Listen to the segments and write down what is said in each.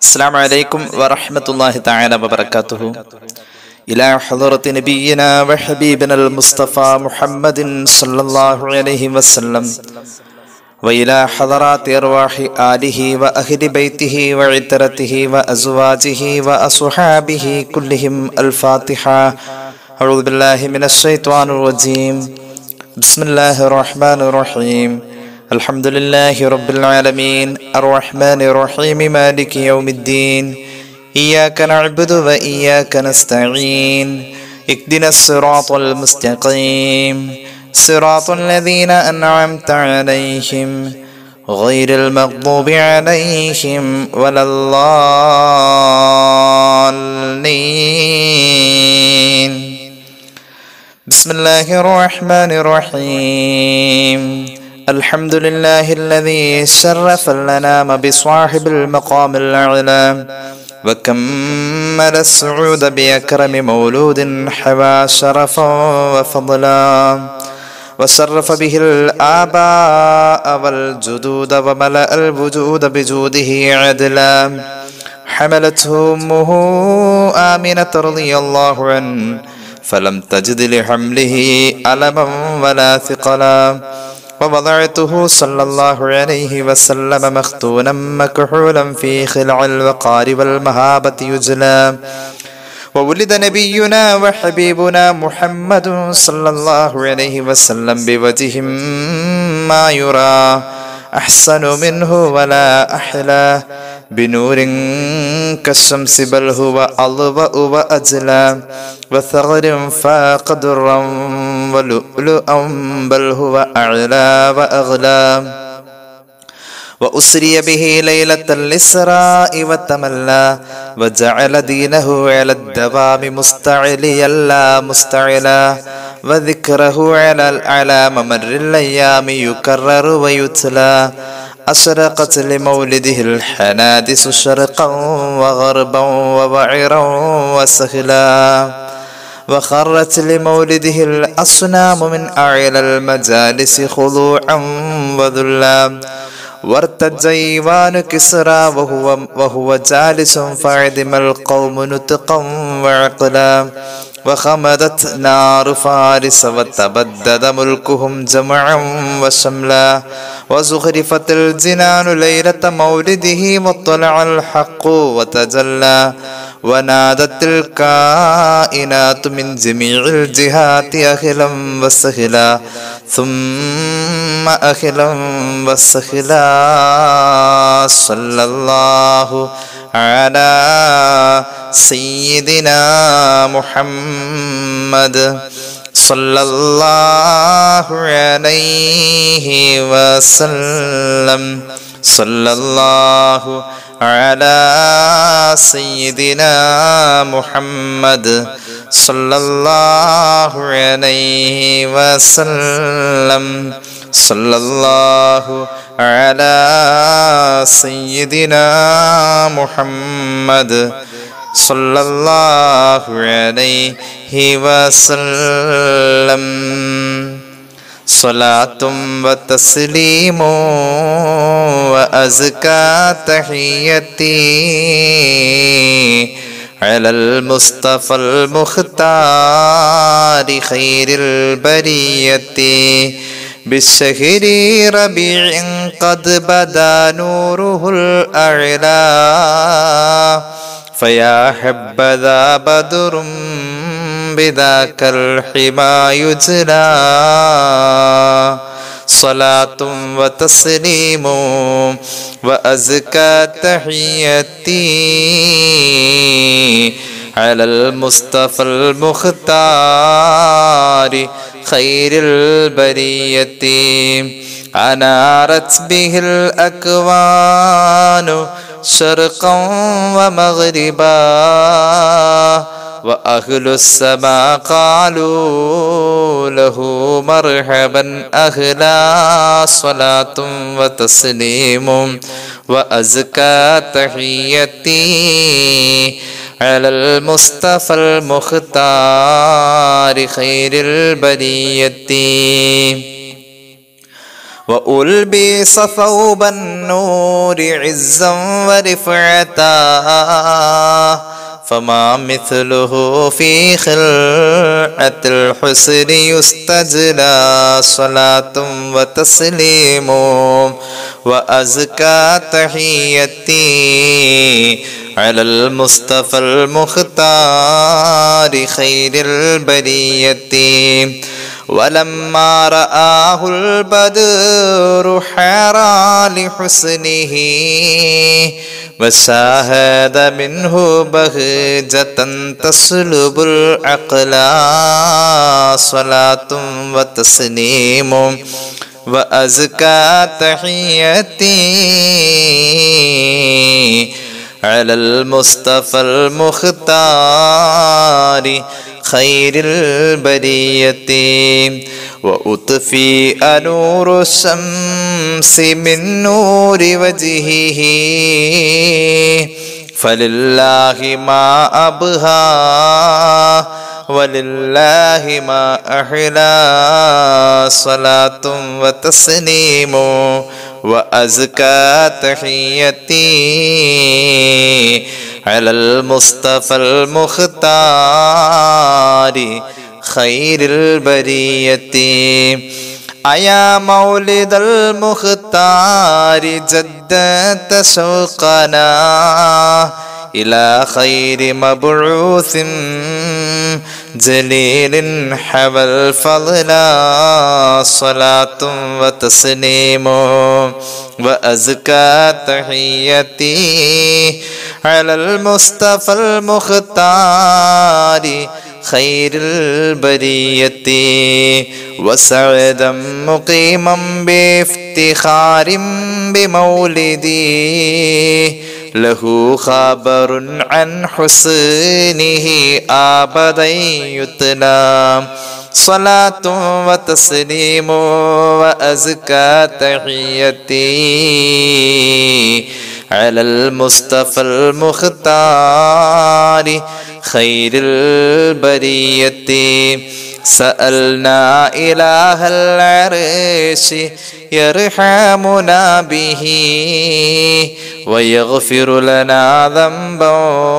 السلام عليكم ورحمة الله تعالى وبركاته إلى حضرة نبينا وحبيبنا المصطفى محمد صلى الله عليه وسلم وإلى حضرات أرواح آله وأهل بيته وعترته وأزواجه وأصحابه كلهم الفاتحة أعوذ بالله من الشيطان الرجيم بسم الله الرحمن الرحيم الحمد لله رب العالمين الرحمن الرحيم مالك يوم الدين إياك نعبد وإياك نستعين اهدنا الصراط المستقيم صراط الذين أنعمت عليهم غير المغضوب عليهم ولا الضالين بسم الله الرحمن الرحيم الحمد لله الذي شرف الأنام بصاحب المقام الأعلى وكمل السعود بأكرم مولود حوى شرفا وفضلا وشرف به الآباء والجدود وملأ الوجود بجوده عدلا حملته أمه آمنة رضي الله عنه فلم تجد لحمله ألما ولا ثقلا ووضعته صلى الله عليه وسلم مختونا مكحولا في خلع الوقار والمهابة يجلى وولد نبينا وحبيبنا محمد صلى الله عليه وسلم بوجه ما يرى أحسن منه ولا أحلى بنور كالشمس بل هو أضوأ وأجلى وثغر فاق درا ولؤلؤا بل هو أعلى وأغلى وأسري به ليلة الإسراء وتملى وجعل دينه على الدوام مستعليا لا مستعلا وذكره على على ممر الأيام يكرر ويتلى أشرقت لمولده الحنادس شرقا وغربا وبعرا وسهلا وخرت لمولده الأصنام من أعلى المجالس خضوعا وذلا وارتج ايوان كسرى وهو وهو جالس فعدم القوم نطقا وعقلا وخمدت نار فارس وتبدد ملكهم جمعا وشملا وزخرفت الجنان ليلة مولده مطلع الحق وتجلى ونادت الكائنات من جميع الجهات أخلا وسهلا ثم أخلا وسهلا صلى الله على سيدنا محمد صلى الله عليه وسلم صلى الله على سيدنا محمد صلى الله عليه وسلم صلى الله على سيدنا محمد صلى الله عليه وسلم صلاة وتسليم وأزكى تحيتي على المصطفى المختار خير البرية بالشهر ربيع قد بدا نوره الأعلى فيا حبذا بدر بذاك الحما يجلى صلاة وتسليم وأزكى تحيتي على المصطفى المختار خير البرية أنارت به الأكوان شرقا ومغربا وأهل السماء قالوا له مرحبا أهلا صلاة وتسليم وأزكى تحيتي على المصطفى المختار خير البرية وألبس ثوب النور عزا ورفعة فما مثله في خلعة الحسن يستجلى صلاة وتسليم وأزكى تحيتي على المصطفى المختار خير البرية ولما رآه البدر حرى لحسنه وشاهد منه بهجة تسلب العقل صلاة وتسليم وأزكى تحيتي على المصطفى المختار خير البرية وأطفئ نور الشمس من نور وجهه فلله ما أبهى ولله ما أحلى صلاة وتسليم وأزكى تحيتي على المصطفى المختار خير البرية أيا مولد المختار جدت شوقنا إلى خير مبعوث جليل حوى الفضل صلاة وتسليم وأزكى تحيتي على المصطفى المختار خير البرية وسعدا مقيما بافتخار بمولدي له خبر عن حسنه أبدا يتلى صلاة وتسليم وأزكى تحيتي على المصطفى المختار خير البرية سألنا إله العرش يرحمنا به ويغفر لنا ذنبا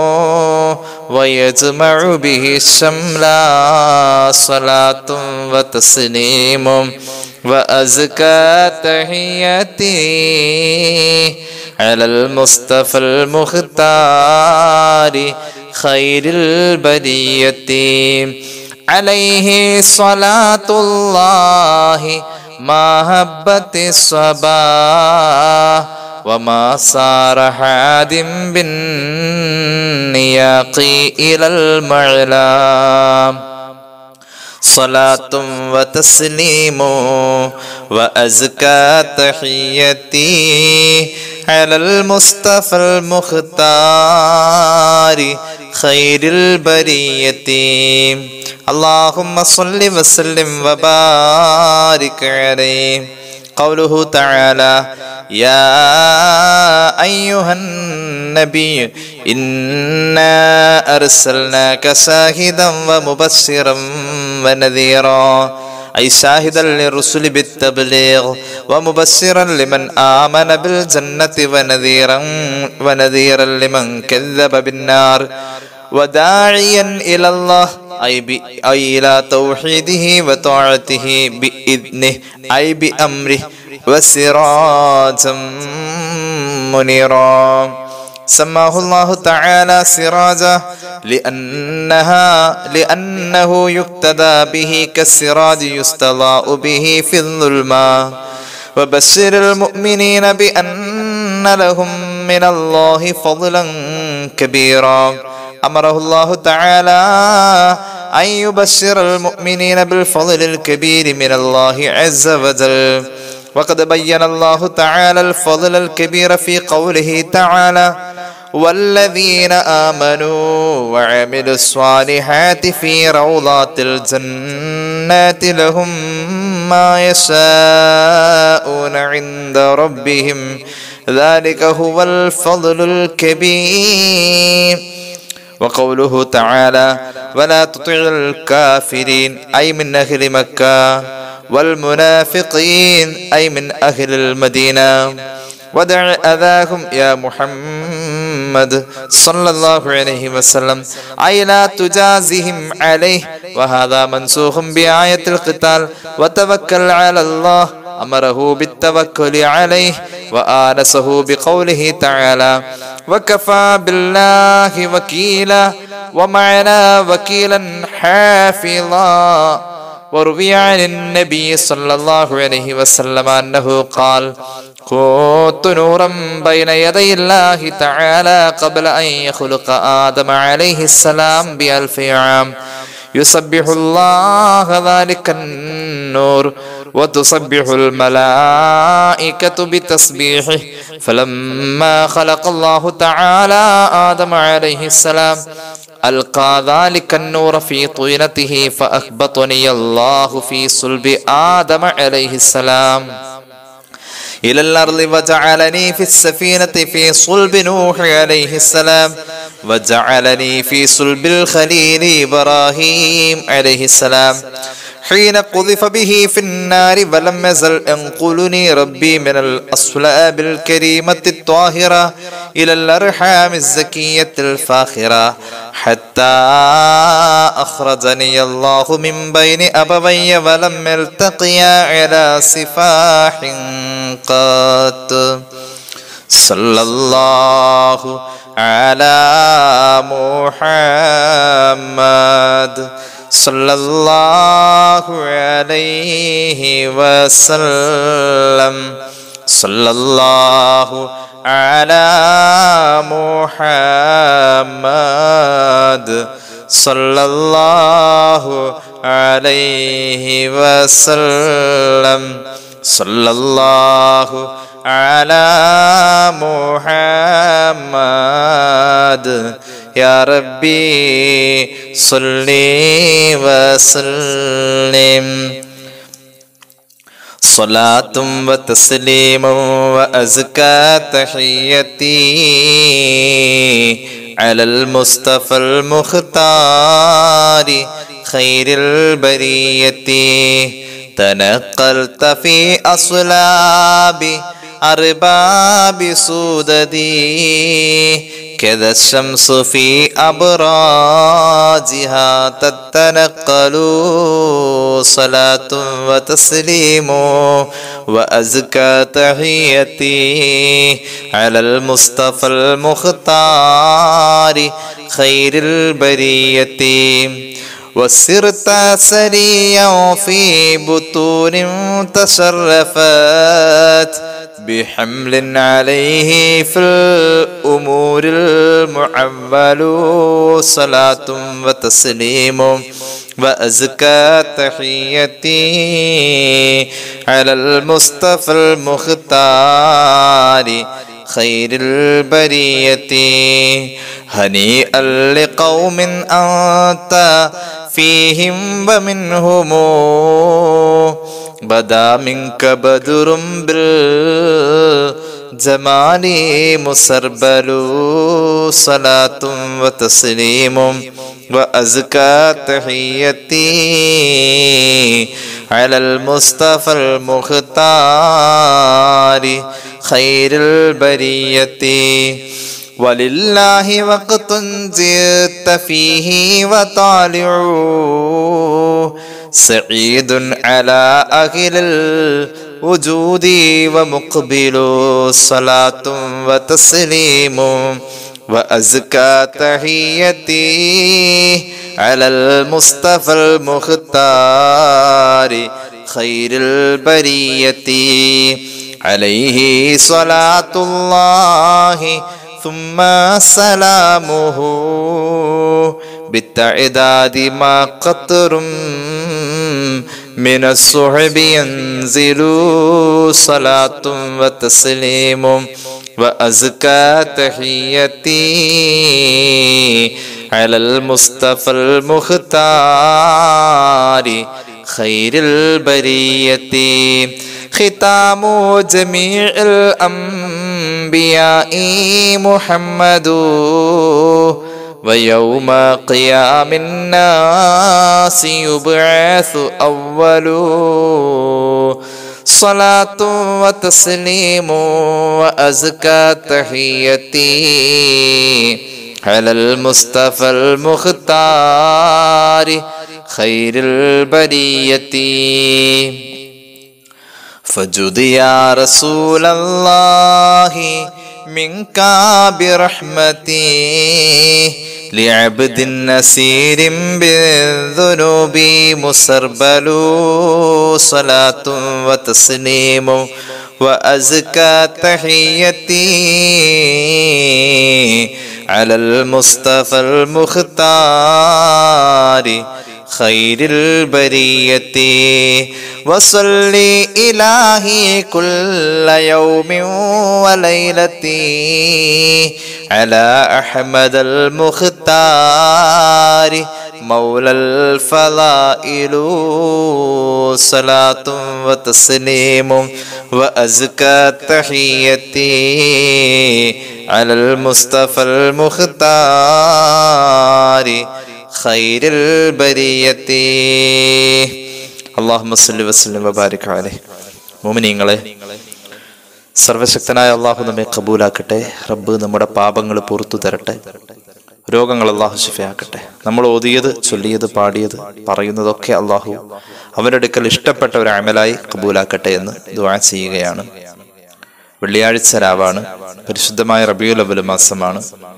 ويجمع به الشمل صلاة وتسليم وأزكى تحيتي على المصطفى المختار خير البرية عليه صلاة الله ما هبت الصبا وما صار حاد بالنياق إلى المعلى صلاة وتسليم وأزكى تحيتي على المصطفى المختار خير البرية اللهم صل وسلم وبارك عليه قوله تعالى يا أيها النبي إنا أرسلناك شاهدا ومبشرا ونذيرا أي شاهدا للرسل بالتبليغ ومبشرا لمن آمن بالجنة ونذيرا ونذيرا لمن كذب بالنار وداعيا إلى الله أي, ب... أي إلى توحيده وطاعته بإذنه أي بأمره وسراجا منيرا سماه الله تعالى سراجا لأنها لأنه يقتدى به كالسراج يستضاء به في الظلمة وبشر المؤمنين بأن لهم من الله فضلا كبيرا أمره الله تعالى أن يبشر المؤمنين بالفضل الكبير من الله عز وجل وقد بين الله تعالى الفضل الكبير في قوله تعالى والذين آمنوا وعملوا الصالحات في روضات الجنات لهم ما يشاءون عند ربهم ذلك هو الفضل الكبير وقوله تعالى ولا تطع الكافرين أي من أهل مكة والمنافقين أي من أهل المدينة ودع أذاهم يا محمد صلى الله عليه وسلم أي لا تجازهم عليه وهذا منسوخ بآية القتال وتوكل على الله أمره بالتوكل عليه وآنسه بقوله تعالى وكفى بالله وكيلا ومعنا وكيلا حافظا وروي عن النبي صلى الله عليه وسلم أنه قال كنت نورا بين يدي الله تعالى قبل أن يخلق آدم عليه السلام بألف عام يسبح الله ذلك النور وتسبح الملائكة بتسبيحه فلما خلق الله تعالى آدم عليه السلام ألقى ذلك النور في طينته فأخبطني الله في صلب آدم عليه السلام إلى الأرض وجعلني في السفينة في صلب نوح عليه السلام وجعلني في صلب الخليل إبراهيم عليه السلام حين قذف به في النار ولم يزل ينقلني ربي من الأصلاب الكريمة الطاهرة إلى الأرحام الزكية الفاخرة حتى أخرجني الله من بين أبوي ولم يلتقيا على سفاح قط صلى الله على محمد صلى الله عليه وسلم صلى الله على محمد صلى الله عليه وسلم صلى الله على محمد يا ربي صل وسلم صلاة وتسليم وأزكى تحيتي على المصطفى المختار خير البرية تنقلت في أصلاب أرباب سوددي كذا الشمس في أبراجها تتنقل صلاة وتسليم وأزكى تحيتي على المصطفى المختار خير البرية وسرت سريا في بطون تشرفت بحمل عليه في الأمور المعول صلاة وتسليم وأزكى تحيتي على المصطفى المختار خير البرية هنيئا لقوم أنت فيهم ومنهم بدا منك بدر بالجمال مسربل صلاة وتسليم وأزكى تحيتي على المصطفى المختار خير البرية ولله وقت زدت فيه وطالعوا سعيد على أهل الوجود ومقبل صلاة وتسليم وأزكى تحيتي على المصطفى المختار خير البرية عليه صلاة الله ثم سلامه بالتعداد ما قطر من الصحب ينزل صلاة وتسليم وأزكى تحيتي على المصطفى المختار خير البرية ختام جميع الأنبياء محمد ويوم قيام الناس يبعث أول صلاة وتسليم وأزكى تحيتي على المصطفى المختار خير البرية فجد يا رسول الله منك برحمتي لعبد نسير بالذنوب مسربل صلاة وتسليم وأزكى تحيتي على المصطفى المختار خير البرية وصلي إلهي كل يوم وليلتي على أحمد المختار مولى الفضائل صلاة وتسليم وأزكى تحيتي على المصطفى المختار خير البرية اللهم صل وسلم وبارك عليه മോമിനിങ്ങളെ സർവശക്തനായ അള്ളാഹു നമ്മെ കബൂലാക്കട്ടെ റബ്ബ് നമ്മുടെ പാപങ്ങൾ പുറത്തു തരട്ടെ രോഗങ്ങൾ അള്ളാഹു ശിഫയാക്കട്ടെ നമ്മൾ ഓതിയത് ചൊല്ലിയത് പാടിയത് പറയുന്നതൊക്കെ അള്ളാഹു അവൻ്റെ അടുക്കൽ ഇഷ്ടപ്പെട്ട ഒരു അമലായി കബൂലാക്കട്ടെ എന്ന് ദുആ ചെയ്യുകയാണ് വെള്ളിയാഴ്ച രാവാണ് പരിശുദ്ധമായ റബിയുൽ അവൽ മാസമാണ്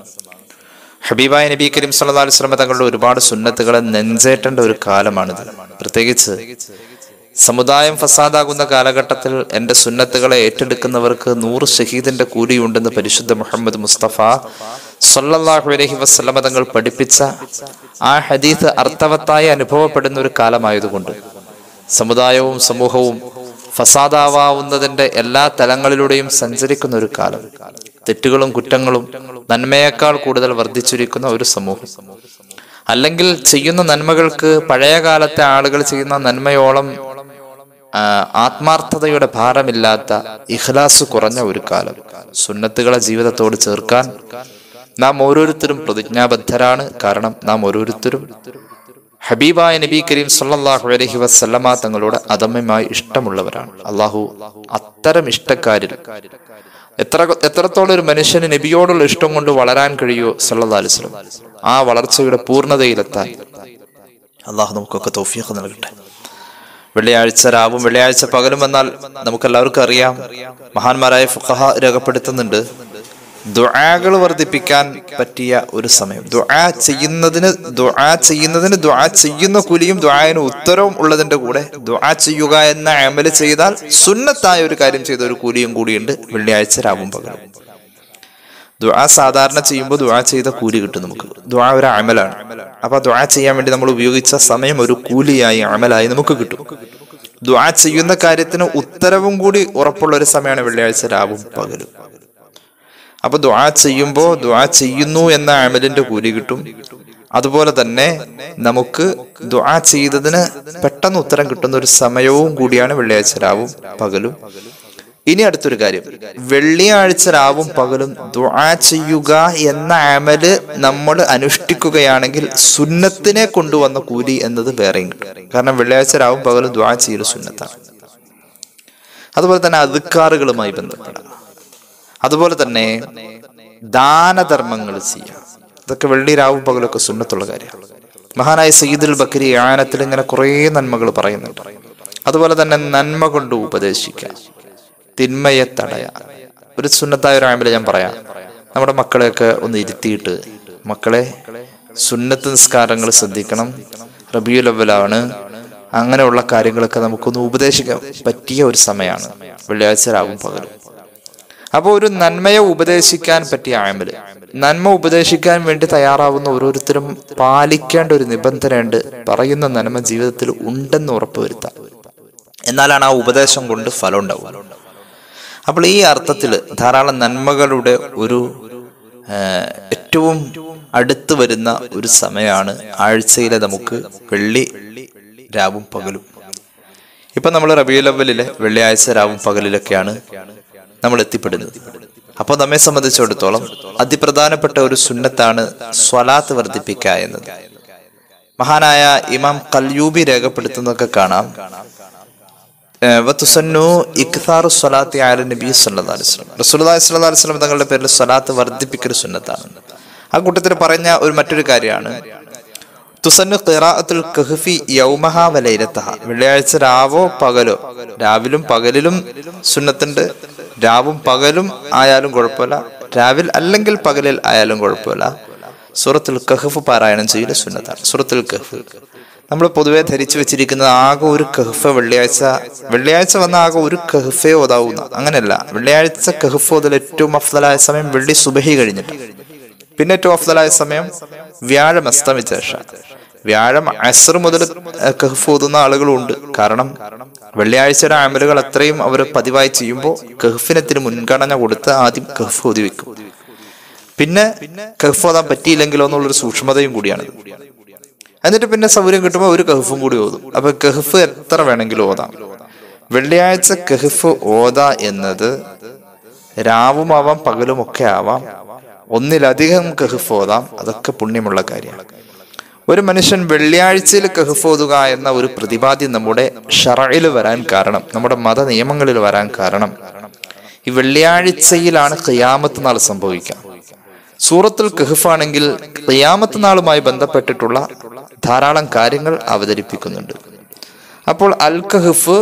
ഹബീബായ നബി കരീം സല്ലല്ലാഹു അലൈഹി വസല്ലം തങ്ങളുടെ ഒരുപാട് സുന്നത്തുകളെ നെഞ്ചേറ്റേണ്ട ഒരു കാലമാണിത് പ്രത്യേകിച്ച് സമുദായം ഫസാദാകുന്ന കാലഘട്ടത്തിൽ എൻ്റെ സുന്നത്തുകളെ ഏറ്റെടുക്കുന്നവർക്ക് നൂറ് ഷഹീദിന്റെ കൂലിയുണ്ടെന്ന് പരിശുദ്ധ മുഹമ്മദ് മുസ്തഫ സല്ലല്ലാഹു അലൈഹി വസല്ലമ തങ്ങൾ പഠിപ്പിച്ച ആ ഹദീത്ത് അർത്ഥവത്തായി അനുഭവപ്പെടുന്ന ഒരു കാലമായതുകൊണ്ട് സമുദായവും സമൂഹവും ഫസാദാവാവുന്നതിന്റെ എല്ലാ തലങ്ങളിലൂടെയും സഞ്ചരിക്കുന്ന ഒരു കാലം തെറ്റുകളും കുറ്റങ്ങളും നന്മയേക്കാൾ കൂടുതൽ വർദ്ധിച്ചിരിക്കുന്ന ഒരു സമൂഹം അല്ലെങ്കിൽ ചെയ്യുന്ന നന്മകൾക്ക് പഴയ കാലത്തെ ആളുകൾ ചെയ്യുന്ന നന്മയോളം ആ, ആത്മാർത്ഥതയുടെ ഭാരമില്ലാത്ത ഇഖ്ലാസ് കുറഞ്ഞ ഒരു കാലം സുന്നത്തുകളെ ജീവിതത്തോട് ചേർക്കാൻ നാം ഓരോരുത്തരും പ്രതിജ്ഞാബദ്ധരാണ് കാരണം നാം ഓരോരുത്തരും ഹബീബായ നബി കരീം സല്ലല്ലാഹു അലൈഹി വസല്ലമ തങ്ങളോട് അദമ്യമായി ഇഷ്ടമുള്ളവരാണ് അള്ളാഹു അത്തരം ഇഷ്ടക്കാരിൽ എത്ര എത്രത്തോളം ഒരു മനുഷ്യന് നബിയോടുള്ള ഇഷ്ടം കൊണ്ട് വളരാൻ കഴിയോ സല്ലല്ലാഹു അലൈഹി വസല്ലം ആ വളർച്ചയുടെ പൂർണ്ണതയിലെത്താൻ അള്ളാഹു നമുക്കൊക്കെ തൗഫീഖ് നൽകട്ടെ വെള്ളിയാഴ്ച രാവും വെള്ളിയാഴ്ച പകലും വന്നാൽ നമുക്കെല്ലാവർക്കും അറിയാം മഹാന്മാരായ ഫുഖഹ രേഖപ്പെടുത്തുന്നുണ്ട് ദുആകൾ വർദ്ധിപ്പിക്കാൻ പറ്റിയ ഒരു സമയം ദുആ ചെയ്യുന്നതിന് ദുആ ചെയ്യുന്നതിന് ദുആ ചെയ്യുന്ന കൂലിയും ദുആന് ഉത്തരവും ഉള്ളതിന്റെ കൂടെ ദുആ ചെയ്യുക എന്ന അമല് ചെയ്താൽ സുന്നത്തായ ഒരു കാര്യം ചെയ്ത ഒരു കൂലിയും കൂടിയുണ്ട് വെള്ളിയാഴ്ച രാവും പകലും ദുആ സാധാരണ ചെയ്യുമ്പോൾ ദുആ ചെയ്ത കൂലി കിട്ടും നമുക്ക് ദുആ ഒരു അമലാണ് അപ്പൊ ദുആ ചെയ്യാൻ വേണ്ടി നമ്മൾ ഉപയോഗിച്ച സമയം ഒരു കൂലിയായി അമലായി നമുക്ക് കിട്ടും ദുആ ചെയ്യുന്ന കാര്യത്തിന് ഉത്തരവും കൂടി ഉറപ്പുള്ള ഒരു സമയമാണ് വെള്ളിയാഴ്ച രാവും പകലും അപ്പൊ ദുആ ചെയ്യുമ്പോൾ ദുആ ചെയ്യുന്നു എന്ന അമലിന്റെ കൂലി കിട്ടും അതുപോലെ തന്നെ നമുക്ക് ദുആ ചെയ്തതിന് പെട്ടെന്ന് ഉത്തരം കിട്ടുന്ന ഒരു സമയവും കൂടിയാണ് വെള്ളിയാഴ്ച രാവും പകലും ഇനി അടുത്തൊരു കാര്യം വെള്ളിയാഴ്ച രാവും പകലും ദുആ ചെയ്യുക എന്ന അമല് നമ്മൾ അനുഷ്ഠിക്കുകയാണെങ്കിൽ സുന്നത്തിനെ കൊണ്ടുവന്ന കൂലി എന്നത് വേറെയും കിട്ടും കാരണം വെള്ളിയാഴ്ച രാവും പകലും ദുആ ചെയ്യൽ സുന്നത്താണ് അതുപോലെ തന്നെ അതുക്കാറുകളുമായി ബന്ധപ്പെടാം അതുപോലെ തന്നെ ദാനധർമ്മങ്ങൾ ചെയ്യാം ഇതൊക്കെ വെള്ളി രാവും പകലൊക്കെ സുന്നത്തുള്ള കാര്യമാണ് മഹാനായ സയ്യിദുൽ ബക്കരി ആനത്തിൽ ഇങ്ങനെ കുറേ നന്മകൾ പറയുന്നുണ്ട് അതുപോലെ തന്നെ നന്മ കൊണ്ട് ഉപദേശിക്കാം തിന്മയെ തടയാം ഒരു സുന്നത്തായ ഒരു ആമ്പിൽ ഞാൻ പറയാം നമ്മുടെ മക്കളെയൊക്കെ ഒന്ന് ഇരുത്തിയിട്ട് മക്കളെ സുന്നത്ത് നിസ്കാരങ്ങൾ ശ്രദ്ധിക്കണം റബിയുൽ അവലാണ് അങ്ങനെയുള്ള കാര്യങ്ങളൊക്കെ നമുക്കൊന്ന് ഉപദേശിക്കാൻ പറ്റിയ ഒരു സമയമാണ് വെള്ളിയാഴ്ച രാവും പകലും അപ്പോൾ ഒരു നന്മയെ ഉപദേശിക്കാൻ പറ്റിയ ആമല് നന്മ ഉപദേശിക്കാൻ വേണ്ടി തയ്യാറാവുന്ന ഓരോരുത്തരും പാലിക്കേണ്ട ഒരു നിബന്ധനയുണ്ട് പറയുന്ന നന്മ ജീവിതത്തിൽ ഉണ്ടെന്ന് ഉറപ്പുവരുത്താം എന്നാലാണ് ആ ഉപദേശം കൊണ്ട് ഫലം ഉണ്ടാവുക അപ്പോൾ ഈ അർത്ഥത്തിൽ ധാരാളം നന്മകളുടെ ഒരു ആ, ഏറ്റവും അടുത്ത് വരുന്ന ഒരു സമയമാണ് ആഴ്ചയിലെ നമുക്ക് വെള്ളി രാവും പകലും ഇപ്പൊ നമ്മൾ റബിയുൽ അവലിലെ വെള്ളിയാഴ്ച രാവും പകലിലൊക്കെയാണ് നമ്മൾ എത്തിപ്പെടുന്നത് അപ്പോൾ നമ്മെ സംബന്ധിച്ചിടത്തോളം അതിപ്രധാനപ്പെട്ട ഒരു സുന്നത്താണ് സ്വലാത്ത് വർദ്ധിപ്പിക്കുക എന്നത് മഹാനായ ഇമാം കൽയൂബി രേഖപ്പെടുത്തുന്നതൊക്കെ കാണാം ഏഹ് വതുസന്നു ഇക്താറു സ്വലാത്തി ആല നബി സല്ലല്ലാഹു അലൈഹി വസല്ലം റസൂലുള്ളാഹി സ്വല്ലല്ലാഹു അലൈഹി വസല്ലം തങ്ങളുടെ പേരിൽ സ്വലാത്ത് വർദ്ധിപ്പിക്കൽ സുന്നത്താണ് ആ കൂട്ടത്തിൽ പറഞ്ഞ ഒരു മറ്റൊരു കാര്യമാണ് തുസന്നു ഖിറാഅത്തുൽ കഹ്ഫി യൗമഹ വലൈലത്തഹ വെള്ളിയാഴ്ച രാവോ പകലോ രാവിലും പകലിലും സുന്നത്തുണ്ട് രാവും പകലും ആയാലും കുഴപ്പമില്ല രാവിൽ അല്ലെങ്കിൽ പകലിൽ ആയാലും കുഴപ്പമില്ല സൂറത്തുൽ കഹ്ഫ് പാരായണം ചെയ്യൽ സുന്നത്താണ് സൂറത്തുൽ കഹ്ഫ് നമ്മൾ പൊതുവെ ധരിച്ചു വെച്ചിരിക്കുന്നത് ആകെ ഒരു കഹ്ഫ് വെള്ളിയാഴ്ച വെള്ളിയാഴ്ച വന്ന ആകെ ഒരു കഹ്ഫേ ഓതാവുന്ന അങ്ങനെയല്ല വെള്ളിയാഴ്ച കഹ്ഫ് ഓതൽ ഏറ്റവും അഫ്ദലായ സമയം വെള്ളി സുബഹി കഴിഞ്ഞിട്ട് പിന്നെ ഏറ്റവും അഫ്ദലായ സമയം വ്യാഴം അസ്തമിച്ച ശേഷം വ്യാഴം അസർ മുതൽ കഹ്ഫ് ഓതുന്ന ആളുകളുണ്ട് കാരണം വെള്ളിയാഴ്ചയുടെ അമലുകൾ അത്രയും അവർ പതിവായി ചെയ്യുമ്പോൾ കഹ്ഫിനത്തിന് മുൻഗണന കൊടുത്ത് ആദ്യം കഹ്ഫ് ഓതി വെക്കും പിന്നെ കഹ്ഫ് ഓതാൻ പറ്റിയില്ലെങ്കിലോ എന്നുള്ളൊരു സൂക്ഷ്മതയും കൂടിയാണിത് എന്നിട്ട് പിന്നെ സൗകര്യം കിട്ടുമ്പോൾ ഒരു കഹ്ഫും കൂടി ഓതും അപ്പൊ കഹ്ഫ് എത്ര വേണമെങ്കിലും ഓതാം വെള്ളിയാഴ്ച കഹ്ഫ് ഓത എന്നത് രാവും ആവാം പകലും ഒക്കെ ആവാം ഒന്നിലധികം കഹ്ഫ് ഓതാം അതൊക്കെ പുണ്യമുള്ള കാര്യമാണ് ഒരു മനുഷ്യൻ വെള്ളിയാഴ്ചയിൽ കഹ്ഫ് ഓതുക എന്ന ഒരു പ്രതിപാദ്യം നമ്മുടെ ഷറയിൽ വരാൻ കാരണം നമ്മുടെ മത നിയമങ്ങളിൽ വരാൻ കാരണം ഈ വെള്ളിയാഴ്ചയിലാണ് ഖിയാമത്ത് നാൾ സംഭവിക്കുക സൂറത്തുൽ കഹ്ഫ് ആണെങ്കിൽ ഖിയാമത്ത് നാളുമായി ബന്ധപ്പെട്ടിട്ടുള്ള ധാരാളം കാര്യങ്ങൾ അവതരിപ്പിക്കുന്നുണ്ട് അപ്പോൾ അൽ കഹ്ഫ്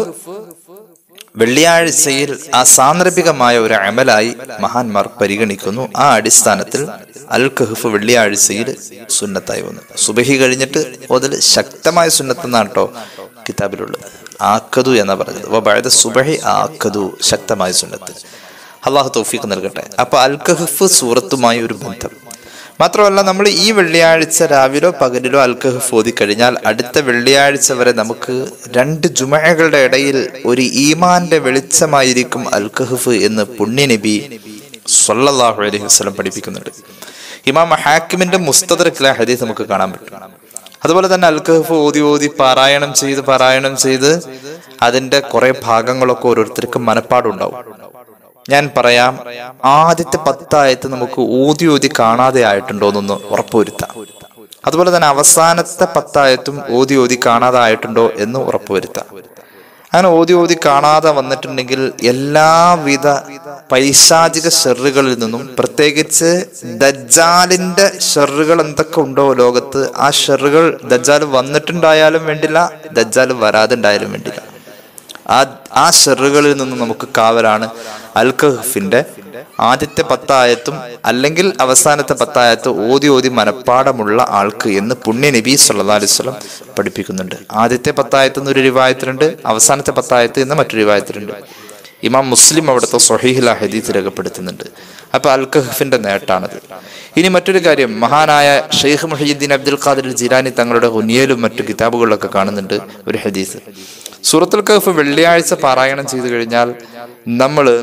വെള്ളിയാഴ്ചയിൽ ആ സാന്ദർഭികമായ ഒരു അമലായി മഹാന്മാർ പരിഗണിക്കുന്നു ആ അടിസ്ഥാനത്തിൽ അൽ കഹ്ഫ് വെള്ളിയാഴ്ചയിൽ സുന്നത്തായി വന്നു സുബഹി കഴിഞ്ഞിട്ട് അതിൽ ശക്തമായ സുന്നത്തെന്നാണ് കേട്ടോ കിതാബിലുള്ളത് ആക്കതു എന്നാ പറഞ്ഞത് വബഅദ സുബഹി ആക്കതു ശക്തമായ സുന്നത്ത് അള്ളാഹു തൗഫീഖ് നൽകട്ടെ അപ്പൊ അൽ കഹ്ഫ് സൂറത്തുമായി ഒരു ബന്ധം മാത്രമല്ല നമ്മൾ ഈ വെള്ളിയാഴ്ച രാവിലോ പകലിലോ അൽ കഹ്ഫ് ഓതി കഴിഞ്ഞാൽ അടുത്ത വെള്ളിയാഴ്ച വരെ നമുക്ക് രണ്ട് ജുമകളുടെ ഇടയിൽ ഒരു ഈമാന്റെ വെളിച്ചമായിരിക്കും അൽ കഹ്ഫ് എന്ന് പുണ്യനബി സല്ലല്ലാഹു അലൈഹി വസല്ലം പഠിപ്പിക്കുന്നുണ്ട് ഇമാം ഹാക്കിമിന്റെ മുസ്തദറക്കിലെ ഹദീസ് നമുക്ക് കാണാൻ പറ്റും അതുപോലെ തന്നെ അൽ കഹ്ഫ് ഓതി ഓതി പാരായണം ചെയ്ത് പാരായണം ചെയ്ത് അതിന്റെ കുറെ ഭാഗങ്ങളൊക്കെ ഓരോരുത്തർക്കും മനപ്പാടുണ്ടാവും ഞാൻ പറയാം ആദ്യത്തെ പത്തായത്ത് നമുക്ക് ഊതി ഊതി കാണാതെ ആയിട്ടുണ്ടോ എന്നൊന്ന് ഉറപ്പുവരുത്താം അതുപോലെ തന്നെ അവസാനത്തെ പത്തായത്തും ഓതി ഓതി കാണാതെ ആയിട്ടുണ്ടോ എന്ന് ഉറപ്പുവരുത്താം അങ്ങനെ ഓതി ഓതി കാണാതെ വന്നിട്ടുണ്ടെങ്കിൽ എല്ലാവിധ പൈശാചിക ഷെറുകളിൽ നിന്നും പ്രത്യേകിച്ച് ദജ്ജാലിന്റെ ഷെറുകൾ എന്തൊക്കെ ഉണ്ടോ ലോകത്ത് ആ ഷെറുകൾ ദജ്ജാൽ വന്നിട്ടുണ്ടായാലും വേണ്ടില്ല ദജ്ജാൽ വരാതുണ്ടായാലും വേണ്ടില്ല ആ ആ ഷെറുകളിൽ നിന്നും നമുക്ക് കാവലാണ് അൽ കഹ്ഫിന്റെ ആദ്യത്തെ പത്തായത്തും അല്ലെങ്കിൽ അവസാനത്തെ പത്തായത്ത് ഓതി ഓതി മനപ്പാടമുള്ള ആൾക്ക് എന്ന് പുണ്യ നബി സല്ലാ അലൈഹി സ്വലം പഠിപ്പിക്കുന്നുണ്ട് ആദ്യത്തെ പത്തായത്ത് എന്നൊരു രൂപായത്തിലുണ്ട് അവസാനത്തെ പത്തായത്ത് എന്ന് മറ്റൊരു രൂപായത്തിലുണ്ട് ഇമാം മുസ്ലിം അവിടുത്തെ സൊഹീഹില ഹദീത്ത് രേഖപ്പെടുത്തുന്നുണ്ട് അപ്പൊ അൽ കഹ്ഫിന്റെ നേട്ടാണത് ഇനി മറ്റൊരു കാര്യം മഹാനായ ഷെയ്ഖ് മുഹീദ്ദീൻ അബ്ദുൽ ഖാദിർ ജിലാനി തങ്ങളുടെ ഹുനിയലും മറ്റു കിതാബുകളിലൊക്കെ കാണുന്നുണ്ട് ഒരു ഹദീസ് സൂറത്തുൽ കഹ്ഫ് വെള്ളിയാഴ്ച പാരായണം ചെയ്തു കഴിഞ്ഞാൽ നമ്മള്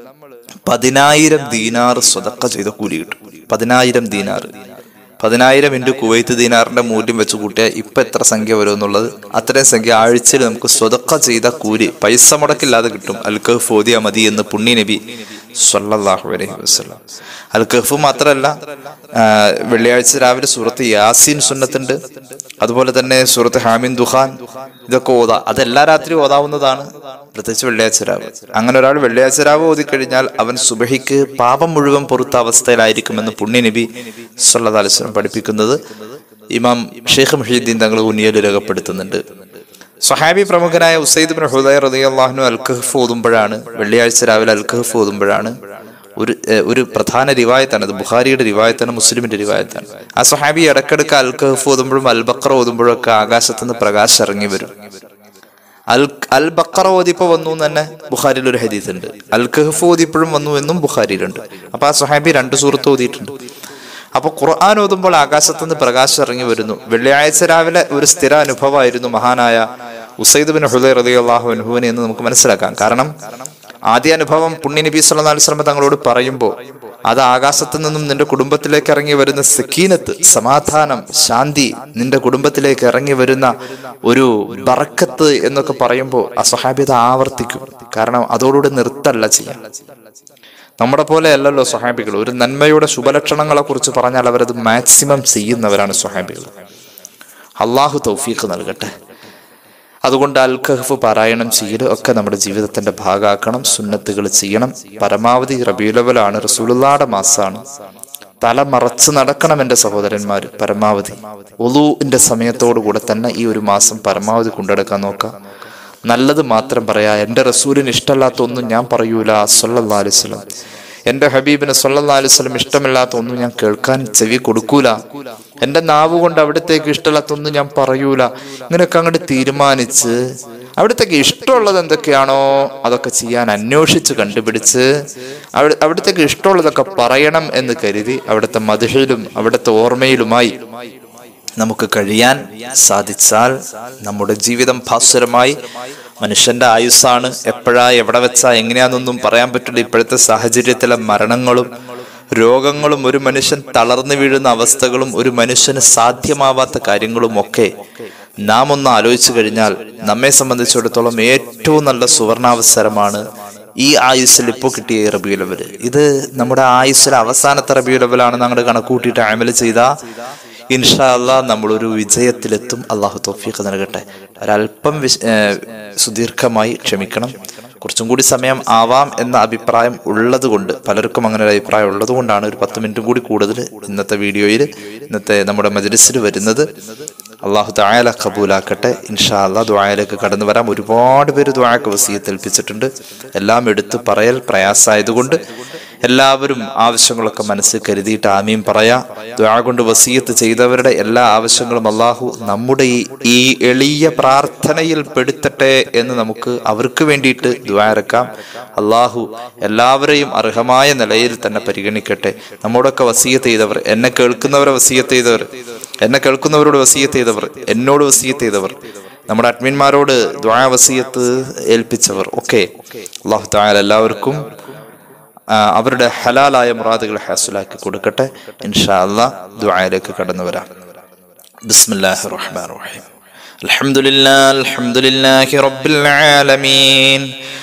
പതിനായിരം ദീനാർ സ്വതക്ക ചെയ്ത കൂലി കിട്ടും പതിനായിരം ദീനാർ പതിനായിരം ഇൻറ്റു കുവൈത്ത് ദീനാറിന്റെ മൂല്യം വെച്ച് കൂട്ടിയാൽ ഇപ്പൊ എത്ര സംഖ്യ വരും എന്നുള്ളത് അത്രയും സംഖ്യ ആഴ്ചയിൽ നമുക്ക് സ്വതക്ക ചെയ്ത കൂലി പൈസ മുടക്കില്ലാതെ കിട്ടും അൽ കഹ്ഫ് ഓതിയ മതി എന്ന് പുണ്യ നബി സല്ലല്ലാഹു അലൈഹി വസല്ലം അൽ കഹ്ഫ് മാത്രമല്ല ആ, വെള്ളിയാഴ്ച രാവിലെ സൂറത്ത് യാസീൻ സുന്നത്തുണ്ട് അതുപോലെ തന്നെ സൂറത്ത് ഹാമിൻ ദുഹാൻ ഇതൊക്കെ ഓതാ അതെല്ലാ രാത്രി ഓതാവുന്നതാണ് പ്രത്യേകിച്ച് വെള്ളിയാഴ്ച രാവ് അങ്ങനെ ഒരാൾ വെള്ളിയാഴ്ച രാവ് ഓതിക്കഴിഞ്ഞാൽ അവൻ സുബഹിക്ക് പാപം മുഴുവൻ പൊറുത്ത അവസ്ഥയിലായിരിക്കുമെന്ന് പുണ്യ നബി സല്ലല്ലാഹു അലൈഹി വസല്ലം പഠിപ്പിക്കുന്നത് ഇമാം ഷെയ്ഖ് മുഹീദ്ദീൻ തങ്ങൾ ഉന്നിയൽ രേഖപ്പെടുത്തുന്നുണ്ട് സഹാബി പ്രമുഖനായ ഉസൈദ് ബിൻ ഹുദൈർ റളിയല്ലാഹു അൽ കഹ്ഫ് ഓതുമ്പോഴാണ് വെള്ളിയാഴ്ച രാവിലെ അൽ കഹ്ഫ് ഓതുമ്പോഴാണ് ഒരു ഏഹ്, ഒരു പ്രധാന റിവായത്താണ് അത് ബുഖാരിയുടെ റിവായത്താണ് മുസ്ലിമിന്റെ റിവായത്താണ് ആ സഹാബി ഇടക്കിടക്ക് അൽ കഹ്ഫ് ഓതുമ്പോഴും അൽ ബക്കർ ഓതുമ്പോഴും ഒക്കെ ആകാശത്ത് നിന്ന് പ്രകാശം ഇറങ്ങി വരും അൽ അൽ ബക്കറ ഓതിപ്പോ വന്നു എന്ന് തന്നെ ബുഖാരിയിൽ ഒരു ഹദീസ് ഉണ്ട് അൽ കഹ്ഫ് ഓതിപ്പോഴും വന്നു എന്നും ബുഖാരിയിലുണ്ട് അപ്പൊ ആ സഹാബി രണ്ട് സൂറത്ത് ഓതിയിട്ടുണ്ട് അപ്പൊ ഖുർആൻ ഓതുമ്പോൾ ആകാശത്ത് നിന്ന് പ്രകാശം ഇറങ്ങി വരുന്നു വെള്ളിയാഴ്ച രാവിലെ ഒരു സ്ഥിര അനുഭവമായിരുന്നു മഹാനായ ഉസൈദ് ബിൻ ഹുദൈ റളിയല്ലാഹു അൻഹുവിനെ എന്ന് നമുക്ക് മനസ്സിലാക്കാം കാരണം ആദ്യ അനുഭവം പുണ്യ നബി സല്ലല്ലാഹു അലൈഹി വസല്ലം തങ്ങളോട് പറയുമ്പോൾ അത് ആകാശത്ത് നിന്നും നിന്റെ കുടുംബത്തിലേക്ക് ഇറങ്ങി വരുന്ന സക്കീനത്ത് സമാധാനം ശാന്തി നിന്റെ കുടുംബത്തിലേക്ക് ഇറങ്ങി വരുന്ന ഒരു ബറക്കത്ത് എന്നൊക്കെ പറയുമ്പോൾ ആ സ്വഹാബിത ആവർത്തിക്കും കാരണം അതോടുകൂടി നിർത്തല്ല ചെയ്യാം നമ്മുടെ പോലെ അല്ലല്ലോ സ്വഹാബികൾ ഒരു നന്മയുടെ ശുഭലക്ഷണങ്ങളെ കുറിച്ച് പറഞ്ഞാൽ അവരത് മാക്സിമം ചെയ്യുന്നവരാണ് സ്വഹാബികൾ അള്ളാഹു തൗഫീഖ് നൽകട്ടെ അതുകൊണ്ട് അൽ കഹഫ് പാരായണം ചെയ്യൽ ഒക്കെ നമ്മുടെ ജീവിതത്തിന്റെ ഭാഗമാക്കണം സുന്നത്തുകൾ ചെയ്യണം പരമാവധി റബീലവലാണ് റസൂലുള്ളാടെ മാസമാണ് തല മറച്ച് നടക്കണം എൻ്റെ സഹോദരന്മാർ പരമാവധി ഒലുവിന്റെ സമയത്തോടു കൂടെ തന്നെ ഈ ഒരു മാസം പരമാവധി കൊണ്ടെടുക്കാൻ നോക്കാം നല്ലത് മാത്രം പറയാ എൻ്റെ റസൂലിന് ഇഷ്ടമല്ലാത്ത ഒന്നും ഞാൻ പറയൂല സല്ലല്ലാഹു അലൈഹി വസല്ലം എൻ്റെ ഹബീബിന് സല്ലല്ലാഹു അലൈഹി വസല്ലം ഇഷ്ടമില്ലാത്ത ഒന്നും ഞാൻ കേൾക്കാൻ ചെവി കൊടുക്കൂല എൻ്റെ നാവ് കൊണ്ട് അവിടത്തേക്ക് ഇഷ്ടമില്ലാത്ത ഒന്നും ഞാൻ പറയൂല ഇങ്ങനെയൊക്കെ അങ്ങോട്ട് തീരുമാനിച്ച് അവിടത്തേക്ക് ഇഷ്ടമുള്ളത് എന്തൊക്കെയാണോ അതൊക്കെ ചെയ്യാൻ അന്വേഷിച്ച് കണ്ടുപിടിച്ച് അവിടെ അവിടത്തേക്ക് ഇഷ്ടമുള്ളതൊക്കെ പറയണം എന്ന് കരുതി അവിടുത്തെ മധുരയിലും അവിടുത്തെ ഓർമ്മയിലുമായി നമുക്ക് കഴിയാൻ സാധിച്ചാൽ നമ്മുടെ ജീവിതം ഭാസുരമായി മനുഷ്യന്റെ ആയുസ്സാണ് എപ്പോഴാ എവിടെ വെച്ചാ എങ്ങനെയാണെന്നൊന്നും പറയാൻ പറ്റില്ല ഇപ്പോഴത്തെ സാഹചര്യത്തിലെ മരണങ്ങളും രോഗങ്ങളും ഒരു മനുഷ്യൻ തളർന്നു വീഴുന്ന അവസ്ഥകളും ഒരു മനുഷ്യന് സാധ്യമാവാത്ത കാര്യങ്ങളും ഒക്കെ നാം ഒന്ന് ആലോചിച്ചു കഴിഞ്ഞാൽ നമ്മെ സംബന്ധിച്ചിടത്തോളം ഏറ്റവും നല്ല സുവർണാവസരമാണ് ഈ ആയുസ്സിൽ ഇപ്പോൾ കിട്ടിയ ഈ റബിയു ലെവൽ ഇത് നമ്മുടെ ആയുസ്സിലെ അവസാനത്തെ റബിയു ലെവലാണെന്ന് അങ്ങോട്ട് കണക്കൂട്ടിയിട്ട് അമൽ ചെയ്ത ഇൻഷാ അല്ലാ നമ്മളൊരു വിജയത്തിലെത്തും അള്ളാഹു തോഫീഖ് നൽകട്ടെ ഒരല്പം വിശ ഏഹ് സുദീർഘമായി ക്ഷമിക്കണം കുറച്ചും കൂടി സമയം ആവാം എന്ന അഭിപ്രായം ഉള്ളത് കൊണ്ട് പലർക്കും അങ്ങനെ ഒരു അഭിപ്രായം ഉള്ളത് കൊണ്ടാണ് ഒരു പത്ത് മിനിറ്റും കൂടി കൂടുതൽ ഇന്നത്തെ വീഡിയോയിൽ ഇന്നത്തെ നമ്മുടെ മജ്ലിസിൽ വരുന്നത് അള്ളാഹു തായാല കബൂലാക്കട്ടെ ഇൻഷാ അല്ലാ ദ്വായയിലേക്ക് കടന്നു വരാം ഒരുപാട് പേര് ദ്വായക്ക് വസീയത്ത് ഏൽപ്പിച്ചിട്ടുണ്ട് എല്ലാം എടുത്ത് പറയൽ പ്രയാസമായതുകൊണ്ട് എല്ലാവരും ആവശ്യങ്ങളൊക്കെ മനസ്സിൽ കരുതിയിട്ട് ആമീൻ പറയാ ദ്വാ കൊണ്ട് വസീയത്ത് ചെയ്തവരുടെ എല്ലാ ആവശ്യങ്ങളും അള്ളാഹു നമ്മുടെ ഈ ഈ എളിയ പ്രാർത്ഥനയിൽ പെടുത്തട്ടെ എന്ന് നമുക്ക് അവർക്ക് വേണ്ടിയിട്ട് ദ്വാരക്കാം അള്ളാഹു എല്ലാവരെയും അർഹമായ നിലയിൽ തന്നെ പരിഗണിക്കട്ടെ നമ്മോടൊക്കെ വസീയത്ത് ചെയ്തവർ എന്നെ കേൾക്കുന്നവരെ വസീയത്ത് ചെയ്തവർ എന്നെ കേൾക്കുന്നവരോട് വസീയത്ത് ചെയ്തവർ എന്നോട് വസീയത്ത് ചെയ്തവർ നമ്മുടെ അഡ്മിന്മാരോട് ദ്വാ വസീയത്ത് ഏൽപ്പിച്ചവർ ഒക്കെ അള്ളാഹു തായാൽ എല്ലാവർക്കും ആ, അവരുടെ ഹലാലായ മുറാദുകൾ ഹാസുലാക്കി കൊടുക്കട്ടെ ഇൻഷാ അല്ലാ ദുആയിലേക്ക് കടന്നു വരാം ബിസ്മില്ലാഹിർ റഹ്മാനിർ റഹീം അൽഹംദുലില്ലാ അൽഹംദുലില്ലാഹി റബ്ബിൽ ആലമീൻ